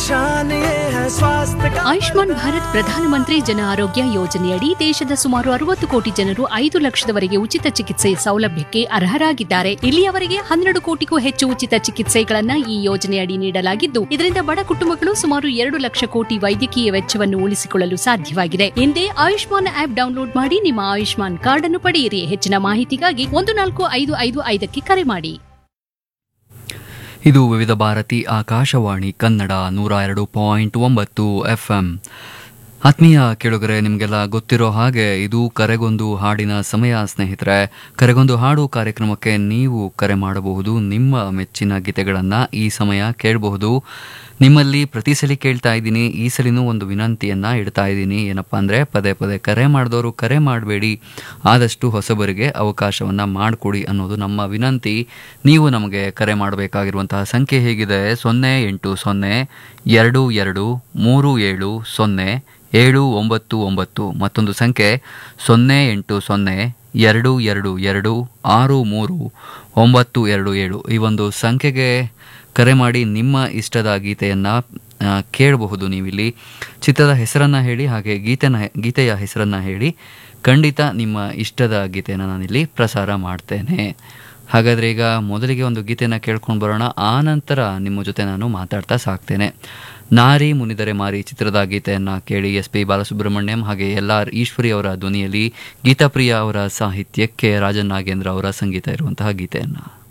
निशान ये है स्वास्थ्य का ಆಯುಷ್ಮಾನ್ ಭಾರತ್ ಪ್ರಧಾನಮಂತ್ರಿ ಜನ ಆರೋಗ್ಯ ಯೋಜನೆಯಡಿ ದೇಶದ ಸುಮಾರು ಅರವತ್ತು ಕೋಟಿ ಜನರು ಐದು ಲಕ್ಷದವರೆಗೆ ಉಚಿತ ಚಿಕಿತ್ಸೆ ಸೌಲಭ್ಯಕ್ಕೆ ಅರ್ಹರಾಗಿದ್ದಾರೆ ಇಲ್ಲಿಯವರೆಗೆ ಹನ್ನೆರಡು ಕೋಟಿಗೂ ಹೆಚ್ಚು ಉಚಿತ ಚಿಕಿತ್ಸೆಗಳನ್ನ ಈ ಯೋಜನೆಯಡಿ ನೀಡಲಾಗಿದ್ದು ಇದರಿಂದ ಬಡ ಕುಟುಂಬಗಳು ಸುಮಾರು ಎರಡು ಲಕ್ಷ ಕೋಟಿ ವೈದ್ಯಕೀಯ ವೆಚ್ಚವನ್ನು ಉಳಿಸಿಕೊಳ್ಳಲು ಸಾಧ್ಯವಾಗಿದೆ ಹಿಂದೆ ಆಯುಷ್ಮಾನ್ ಆಪ್ ಡೌನ್ಲೋಡ್ ಮಾಡಿ ನಿಮ್ಮ ಆಯುಷ್ಮಾನ್ ಕಾರ್ಡ್ ಅನ್ನು ಪಡೆಯಿರಿ ಹೆಚ್ಚಿನ ಮಾಹಿತಿಗಾಗಿ ಒಂದು ನಾಲ್ಕು ಐದು ಐದು ಐದಕ್ಕೆ ಕರೆ ಮಾಡಿ ಇದು ವಿವಿಧ ಭಾರತಿ ಆಕಾಶವಾಣಿ ಕನ್ನಡ ನೂರ ಎರಡು ಪಾಯಿಂಟ್ ಒಂಬತ್ತು ಎಫ್ ಎಂ ಆತ್ಮೀಯ ಕೇಳುಗರೆ ನಿಮಗೆಲ್ಲ ಗೊತ್ತಿರೋ ಹಾಗೆ ಇದು ಕರೆಗೊಂದು ಹಾಡಿನ ಸಮಯ ಸ್ನೇಹಿತರೆ ಕರೆಗೊಂದು ಹಾಡು ಕಾರ್ಯಕ್ರಮಕ್ಕೆ ನೀವು ಕರೆ ಮಾಡಬಹುದು ನಿಮ್ಮ ಮೆಚ್ಚಿನ ಗೀತೆಗಳನ್ನು ಈ ಸಮಯ ಕೇಳಬಹುದು ನಿಮ್ಮಲ್ಲಿ ಪ್ರತಿ ಸಲ ಕೇಳ್ತಾ ಇದ್ದೀನಿ ಈ ಸಲಿನೂ ಒಂದು ವಿನಂತಿಯನ್ನು ಇಡ್ತಾ ಇದ್ದೀನಿ ಏನಪ್ಪ ಅಂದರೆ ಪದೇ ಪದೇ ಕರೆ ಮಾಡಿದವರು ಕರೆ ಮಾಡಬೇಡಿ ಆದಷ್ಟು ಹೊಸಬರಿಗೆ ಅವಕಾಶವನ್ನು ಮಾಡಿಕೊಡಿ ಅನ್ನೋದು ನಮ್ಮ ವಿನಂತಿ ನೀವು ನಮಗೆ ಕರೆ ಮಾಡಬೇಕಾಗಿರುವಂತಹ ಸಂಖ್ಯೆ ಹೇಗಿದೆ ಸೊನ್ನೆ ಎಂಟು ಸೊನ್ನೆ ಎರಡು ಎರಡು ಮೂರು ಏಳು ಸೊನ್ನೆ ಏಳು ಒಂಬತ್ತು ಒಂಬತ್ತು ಮತ್ತೊಂದು ಸಂಖ್ಯೆ ಸೊನ್ನೆ ಎಂಟು ಸೊನ್ನೆ ಎರಡು ಎರಡು ಎರಡು ಆರು ಮೂರು ಒಂಬತ್ತು ಎರಡು ಏಳು ಈ ಒಂದು ಸಂಖ್ಯೆಗೆ ಕರೆ ಮಾಡಿ ನಿಮ್ಮ ಇಷ್ಟದ ಗೀತೆಯನ್ನು ಕೇಳಬಹುದು ನೀವಿಲ್ಲಿ ಚಿತ್ರದ ಹೆಸರನ್ನು ಹೇಳಿ ಹಾಗೆ ಗೀತೆನ ಗೀತೆಯ ಹೆಸರನ್ನು ಹೇಳಿ ಖಂಡಿತ ನಿಮ್ಮ ಇಷ್ಟದ ಗೀತೆಯನ್ನು ನಾನಿಲ್ಲಿ ಪ್ರಸಾರ ಮಾಡ್ತೇನೆ ಹಾಗಾದರೆ ಈಗ ಮೊದಲಿಗೆ ಒಂದು ಗೀತೆಯನ್ನು ಕೇಳ್ಕೊಂಡು ಬರೋಣ ಆ ನಂತರ ನಿಮ್ಮ ಜೊತೆ ನಾನು ಮಾತಾಡ್ತಾ ಸಾಕ್ತೇನೆ ನಾರಿ ಮುನಿದರೆ ಮಾರಿ ಚಿತ್ರದ ಗೀತೆಯನ್ನು ಕೇಳಿ ಎಸ್ ಪಿ ಬಾಲಸುಬ್ರಹ್ಮಣ್ಯಂ ಹಾಗೆ ಎಲ್ ಆರ್ ಈಶ್ವರಿ ಅವರ ಧ್ವನಿಯಲ್ಲಿ ಗೀತಾಪ್ರಿಯ ಅವರ ಸಾಹಿತ್ಯಕ್ಕೆ ರಾಜನ್ ನಾಗೇಂದ್ರ ಅವರ ಸಂಗೀತ ಇರುವಂತಹ ಗೀತೆಯನ್ನು